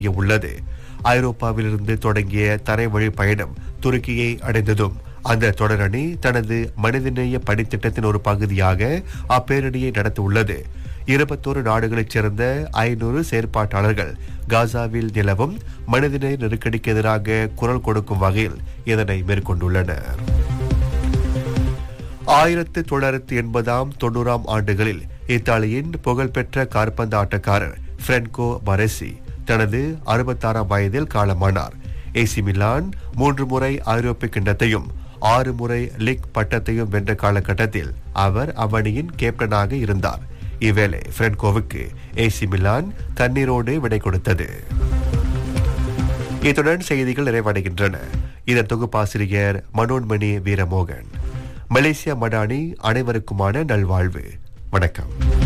உள்ளது ஐரோப்பாவிலிருந்து தொடங்கிய தரைவழி பயணம் துருக்கியை அடைந்ததும் அந்த தொடரணி தனது மனிதநேய பணித்திட்டத்தின் ஒரு பகுதியாக அப்பேரணியை நடத்த உள்ளது இருபத்தோரு நாடுகளைச் சேர்ந்த ஐநூறு செயற்பாட்டாளர்கள் காசாவில் நிலவும் மனிதநேய நெருக்கடிக்கு எதிராக குரல் கொடுக்கும் வகையில் இதனை மேற்கொண்டுள்ளனர் ஆயிரத்து தொள்ளாயிரத்து எண்பதாம் தொண்ணூறாம் ஆண்டுகளில் இத்தாலியின் புகழ்பெற்ற காற்பந்து ஆட்டக்காரர் பிரென்கோ பரெசி தனது அறுபத்தாறாம் வயதில் காலமானார் ஏசி மிலான் மூன்று முறை ஐரோப்பிய கிண்ணத்தையும் ஆறு முறை லீக் பட்டத்தையும் வென்ற காலகட்டத்தில் அவர் அவனியின் கேப்டனாக இருந்தார் இவ்வேளை பிரென்கோவுக்கு ஏசி மிலான் கண்ணீரோடு விடை கொடுத்தது இத்துடன் செய்திகள் நிறைவடைகின்றன இதன் தொகுப்பாசிரியர் மனோன்மணி வீரமோகன் மலேசியா மடானி அனைவருக்குமான நல்வாழ்வு வணக்கம்